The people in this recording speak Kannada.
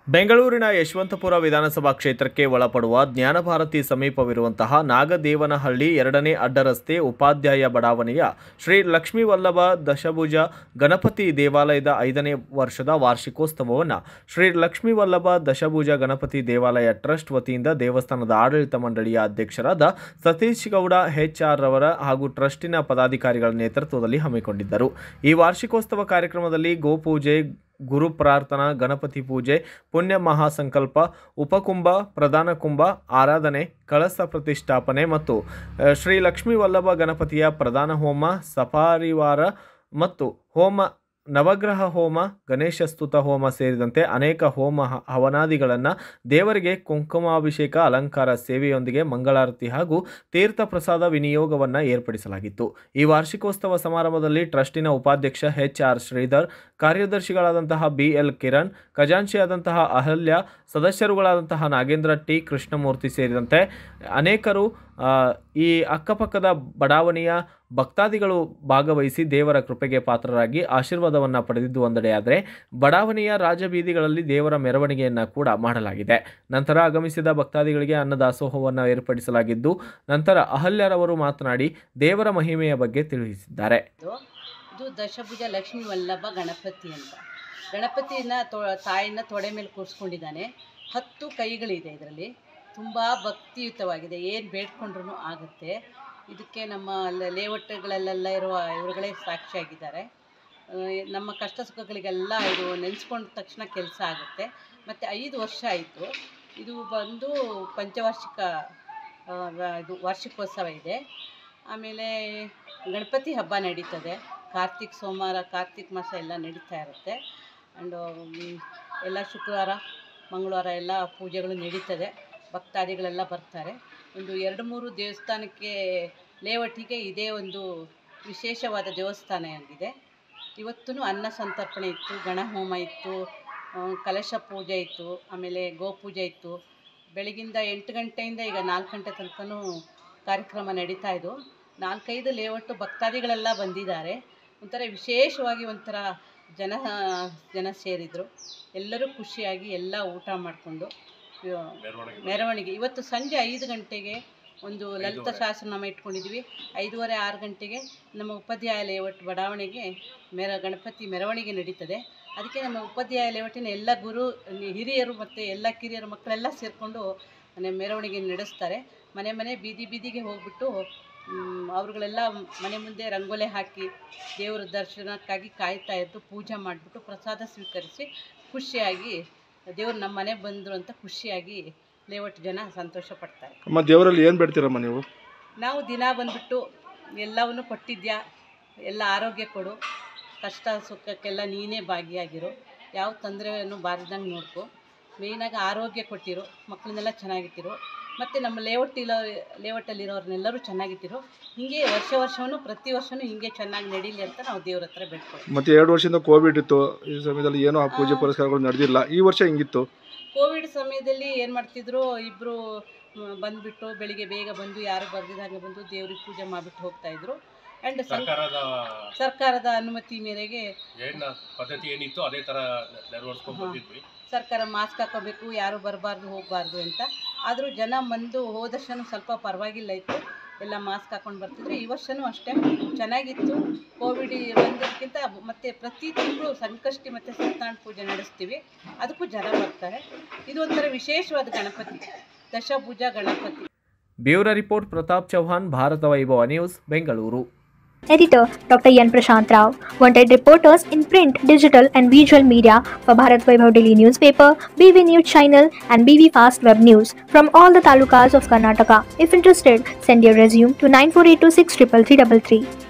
ಬೆಂಗಳೂರಿನ ಯಶವಂತಪುರ ವಿಧಾನಸಭಾ ಕ್ಷೇತ್ರಕ್ಕೆ ಒಳಪಡುವ ಜ್ಞಾನಭಾರತಿ ಸಮೀಪವಿರುವಂತಹ ನಾಗದೇವನಹಳ್ಳಿ ಎರಡನೇ ಅಡ್ಡರಸ್ತೆ ಉಪಾಧ್ಯಾಯ ಬಡಾವಣೆಯ ಶ್ರೀ ಲಕ್ಷ್ಮೀ ವಲ್ಲಭ ದಶಭುಜ ಗಣಪತಿ ದೇವಾಲಯದ ಐದನೇ ವರ್ಷದ ವಾರ್ಷಿಕೋತ್ಸವವನ್ನು ಶ್ರೀ ಲಕ್ಷ್ಮೀ ವಲ್ಲಭ ದಶಭುಜ ಗಣಪತಿ ದೇವಾಲಯ ಟ್ರಸ್ಟ್ ವತಿಯಿಂದ ದೇವಸ್ಥಾನದ ಆಡಳಿತ ಮಂಡಳಿಯ ಅಧ್ಯಕ್ಷರಾದ ಸತೀಶ್ ಗೌಡ ಎಚ್ ಆರ್ ರವರ ಹಾಗೂ ಟ್ರಸ್ಟಿನ ಪದಾಧಿಕಾರಿಗಳ ನೇತೃತ್ವದಲ್ಲಿ ಹಮ್ಮಿಕೊಂಡಿದ್ದರು ಈ ವಾರ್ಷಿಕೋತ್ಸವ ಕಾರ್ಯಕ್ರಮದಲ್ಲಿ ಗೋಪೂಜೆ ಗುರು ಪ್ರಾರ್ಥನಾ ಗಣಪತಿ ಪೂಜೆ ಪುಣ್ಯ ಮಹಾಸಂಕಲ್ಪ ಉಪಕುಂಭ ಪ್ರಧಾನ ಕುಂಭ ಆರಾಧನೆ ಕಳಸ ಪ್ರತಿಷ್ಠಾಪನೆ ಮತ್ತು ಆ, ಶ್ರೀ ಲಕ್ಷ್ಮೀ ವಲ್ಲಭ ಗಣಪತಿಯ ಪ್ರಧಾನ ಹೋಮ ಸಪಾರಿವಾರ ಮತ್ತು ಹೋಮ ನವಗ್ರಹ ಹೋಮ ಗಣೇಶ ಸ್ತುತ ಹೋಮ ಸೇರಿದಂತೆ ಅನೇಕ ಹೋಮ ಹ- ಹವನಾದಿಗಳನ್ನು ದೇವರಿಗೆ ಕುಂಕುಮಾಭಿಷೇಕ ಅಲಂಕಾರ ಸೇವೆಯೊಂದಿಗೆ ಮಂಗಳಾರತಿ ಹಾಗೂ ತೀರ್ಥ ಪ್ರಸಾದ ವಿನಿಯೋಗವನ್ನು ಏರ್ಪಡಿಸಲಾಗಿತ್ತು ಈ ವಾರ್ಷಿಕೋತ್ಸವ ಸಮಾರಂಭದಲ್ಲಿ ಟ್ರಸ್ಟಿನ ಉಪಾಧ್ಯಕ್ಷ ಎಚ್ ಆರ್ ಶ್ರೀಧರ್ ಕಾರ್ಯದರ್ಶಿಗಳಾದಂತಹ ಬಿ ಎಲ್ ಕಿರಣ್ ಖಜಾಂಚಿಯಾದಂತಹ ಅಹಲ್ಯ ಸದಸ್ಯರುಗಳಾದಂತಹ ನಾಗೇಂದ್ರ ಟಿ ಕೃಷ್ಣಮೂರ್ತಿ ಸೇರಿದಂತೆ ಅನೇಕರು ಆ, ಈ ಅಕ್ಕಪಕ್ಕದ ಬಡಾವಣೆಯ ಭಕ್ತಾದಿಗಳು ಭಾಗವಹಿಸಿ ದೇವರ ಕೃಪೆಗೆ ಪಾತ್ರರಾಗಿ ಆಶೀರ್ವಾದವನ್ನು ಪಡೆದಿದ್ದು ಒಂದೆಡೆಯಾದರೆ ಬಡಾವಣೆಯ ರಾಜಬೀದಿಗಳಲ್ಲಿ ದೇವರ ಮೆರವಣಿಗೆಯನ್ನು ಕೂಡ ಮಾಡಲಾಗಿದೆ ನಂತರ ಆಗಮಿಸಿದ ಭಕ್ತಾದಿಗಳಿಗೆ ಅನ್ನದಾಸೋಹವನ್ನು ಏರ್ಪಡಿಸಲಾಗಿದ್ದು ನಂತರ ಅಹಲ್ಯರವರು ಮಾತನಾಡಿ ದೇವರ ಮಹಿಮೆಯ ಬಗ್ಗೆ ತಿಳಿಸಿದ್ದಾರೆ ಇದು ಇದು ದಶಭುಜ ಲಕ್ಷ್ಮೀ ವಲ್ಲಭ ಗಣಪತಿ ಅಂತ ಗಣಪತಿನ ತೊ ತಾಯಿನ ತೊಡೆ ಮೇಲೆ ಕೂರಿಸ್ಕೊಂಡಿದ್ದಾನೆ ಹತ್ತು ಕೈಗಳಿದೆ ಇದರಲ್ಲಿ ತುಂಬ ಭಕ್ತಿಯುತವಾಗಿದೆ ಏನು ಬೇಡ್ಕೊಂಡ್ರೂ ಆಗುತ್ತೆ ಇದಕ್ಕೆ ನಮ್ಮ ಲ- ಲೇಔಟ್ಗಳಲ್ಲೆಲ್ಲ ಇರುವ ಇವರುಗಳೇ ಸಾಕ್ಷಿಯಾಗಿದ್ದಾರೆ ಆ, ನಮ್ಮ ಕಷ್ಟ ಸುಖಗಳಿಗೆಲ್ಲ ಇದು ನೆನೆಸ್ಕೊಂಡ ತಕ್ಷಣ ಕೆಲಸ ಆಗುತ್ತೆ ಮತ್ತು ಐದು ವರ್ಷ ಆಯಿತು ಇದು ಬಂದು ಪಂಚವಾರ್ಷಿಕ ಆ, ವ- ಇದು ವಾರ್ಷಿಕೋತ್ಸವ ಇದೆ ಆಮೇಲೆ ಗಣಪತಿ ಹಬ್ಬ ನಡೀತದೆ ಕಾರ್ತಿಕ್ ಸೋಮವಾರ ಕಾರ್ತಿಕ್ ಮಾಸ ಎಲ್ಲ ನಡೀತಾ ಇರುತ್ತೆ ಆ್ಯಂಡು ಎಲ್ಲ ಶುಕ್ರವಾರ ಮಂಗಳವಾರ ಎಲ್ಲ ಪೂಜೆಗಳು ನಡೀತದೆ ಭಕ್ತಾದಿಗಳೆಲ್ಲ ಬರ್ತಾರೆ ಒಂದು ಎರಡು ಮೂರು ದೇವಸ್ಥಾನಕ್ಕೆ ಲೇಔಟಿಗೆ ಇದೇ ಒಂದು ವಿಶೇಷವಾದ ದೇವಸ್ಥಾನ ಆಗಿದೆ ಇವತ್ತೂ ಅನ್ನ ಸಂತರ್ಪಣೆ ಇತ್ತು ಗಣಹೋಮ ಇತ್ತು ಆ, ಕಲಶ ಪೂಜೆ ಇತ್ತು ಆಮೇಲೆ ಗೋಪೂಜೆ ಇತ್ತು ಬೆಳಗಿಂದ ಎಂಟು ಗಂಟೆಯಿಂದ ಈಗ ನಾಲ್ಕು ಗಂಟೆ ತನಕನೂ ಕಾರ್ಯಕ್ರಮ ನಡೀತಾ ಇದ್ದು ನಾಲ್ಕೈದು ಲೇಔಟು ಭಕ್ತಾದಿಗಳೆಲ್ಲ ಬಂದಿದ್ದಾರೆ ಒಂಥರ ವಿಶೇಷವಾಗಿ ಒಂಥರ ಜನ ಜನ ಸೇರಿದರು ಎಲ್ಲರೂ ಖುಷಿಯಾಗಿ ಎಲ್ಲ ಊಟ ಮಾಡಿಕೊಂಡು ಮೆರವಣಿಗೆ ಇವತ್ತು ಸಂಜೆ ಐದು ಗಂಟೆಗೆ ಒಂದು ಲಲಿತ ಶಾಸನನಾಮ ಇಟ್ಕೊಂಡಿದ್ವಿ ಐದೂವರೆ ಆರು ಗಂಟೆಗೆ ನಮ್ಮ ಉಪಾಧ್ಯಾಯ ಲೇಔಟ್ ಬಡಾವಣೆಗೆ ಮೆರ ಗಣಪತಿ ಮೆರವಣಿಗೆ ನಡೀತದೆ ಅದಕ್ಕೆ ನಮ್ಮ ಉಪಾಧ್ಯಾಯ ಲೇಔಟಿನ ಎಲ್ಲ ಗುರು ಹಿರಿಯರು ಮತ್ತು ಎಲ್ಲ ಕಿರಿಯರು ಮಕ್ಕಳೆಲ್ಲ ಸೇರಿಕೊಂಡು ಮೆರವಣಿಗೆ ನಡೆಸ್ತಾರೆ ಮನೆ ಮನೆ ಬೀದಿ ಬೀದಿಗೆ ಹೋಗ್ಬಿಟ್ಟು ಮ್, ಅವ್ರುಗಳೆಲ್ಲ ಮನೆ ಮುಂದೆ ರಂಗೋಲೆ ಹಾಕಿ ದೇವರ ದರ್ಶನಕ್ಕಾಗಿ ಕಾಯ್ತಾ ಇದ್ದು ಪೂಜೆ ಮಾಡಿಬಿಟ್ಟು ಪ್ರಸಾದ ಸ್ವೀಕರಿಸಿ ಖುಷಿಯಾಗಿ ದೇವ್ರು ನಮ್ಮ ಮನೆಗೆ ಬಂದರು ಅಂತ ಖುಷಿಯಾಗಿ ಲೇಔಟ್ ಜನ ಸಂತೋಷ ಪಡ್ತಾರೆ ಅಮ್ಮ ದೇವರಲ್ಲಿ ಏನು ಬೇಡ್ತೀರಮ್ಮ ನೀವು ನಾವು ದಿನ ಬಂದ್ಬಿಟ್ಟು ಎಲ್ಲವನ್ನು ಕೊಟ್ಟಿದ್ಯಾ ಎಲ್ಲ ಆರೋಗ್ಯ ಕೊಡು ಕಷ್ಟ ಸುಖಕ್ಕೆಲ್ಲ ನೀನೇ ಭಾಗಿಯಾಗಿರು ಯಾವ ತೊಂದರೆಯನ್ನು ಬಾರದಂಗೆ ನೋಡ್ಕೊ ಮೇಯ್ನಾಗಿ ಆರೋಗ್ಯ ಕೊಟ್ಟಿರು ಮಕ್ಕಳನ್ನೆಲ್ಲ ಚೆನ್ನಾಗಿಟ್ಟಿರು ಮತ್ತು ನಮ್ಮ ಲೇಔಟ್ ಇರೋ ಲೇಔಟಲ್ಲಿರೋರ್ನೆಲ್ಲರೂ ಚೆನ್ನಾಗಿಟ್ಟಿರು ಹೀಗೆ ವರ್ಷ ವರ್ಷವೂ ಪ್ರತಿ ವರ್ಷವೂ ಹೀಗೆ ಚೆನ್ನಾಗಿ ನಡೀಲಿ ಅಂತ ನಾವು ದೇವ್ರ ಹತ್ರ ಬೇಡ್ಕೊಳ್ತೀವಿ ಮತ್ತೆ ಎರಡು ವರ್ಷದಿಂದ ಕೋವಿಡ್ ಇತ್ತು ಈ ಸಮಯದಲ್ಲಿ ಏನೋ ಆ ಪೂಜೆ ಪುರಸ್ಕಾರಗಳು ನಡೆದಿಲ್ಲ ಈ ವರ್ಷ ಹಿಂಗಿತ್ತು ಕೋವಿಡ್ ಸಮಯದಲ್ಲಿ ಏನು ಮಾಡ್ತಿದ್ರು ಇಬ್ಬರು ಬಂದುಬಿಟ್ಟು ಬೆಳಿಗ್ಗೆ ಬೇಗ ಬಂದು ಯಾರು ಬರ್ದಿದ್ದಂಗೆ ಬಂದು ದೇವ್ರಿಗೆ ಪೂಜೆ ಮಾಡಿಬಿಟ್ಟು ಹೋಗ್ತಾಯಿದ್ರು ಆ್ಯಂಡ್ ಸರ್ಕಾರದ ಸರ್ಕಾರದ ಅನುಮತಿ ಮೇರೆಗೆ ಏನು ಪದ್ಧತಿ ಏನಿತ್ತು ಅದೇ ತರ ನೆರವೇರಿಸ್ಕೊಂಡು ಹಾ. ಬಂದಿದ್ವಿ ಸರ್ಕಾರ ಮಾಸ್ಕ್ ಹಾಕೋಬೇಕು ಯಾರು ಬರಬಾರ್ದು ಹೋಗಬಾರ್ದು ಅಂತ ಆದರೂ ಜನ ಬಂದು ಹೋದ ವರ್ಷನೂ ಸ್ವಲ್ಪ ಪರವಾಗಿಲ್ಲ ಇತ್ತು ಎಲ್ಲ ಮಾಸ್ಕ್ ಹಾಕೊಂಡು ಬರ್ತಿದ್ರು ಈ ವರ್ಷನೂ ಅಷ್ಟೇ ಚೆನ್ನಾಗಿತ್ತು ಕೋವಿಡ್ ಬಂದದಕ್ಕಿಂತ ಮತ್ತು ಪ್ರತಿ ತಿಂಗಳು ಸಂಕಷ್ಟಿ ಮತ್ತು ಸತ್ಯನಾರಾಯಣ ಪೂಜೆ ನಡೆಸ್ತೀವಿ ಅದಕ್ಕೂ ಜನ ಬರ್ತಾರೆ ಇದು ಒಂಥರ ವಿಶೇಷವಾದ ಗಣಪತಿ ದಶಭುಜ Ganapathi bureau report Pratap Chauhan Bharatha Vaibhava news Bengaluru Editor Dr. Yan Prashant Rao wanted reporters in print, digital, and visual media for Bharat Vaibhav Daily newspaper, BV News channel, and BV Fast Web News from all the talukas of Karnataka. If interested, send your resume to 9482633333.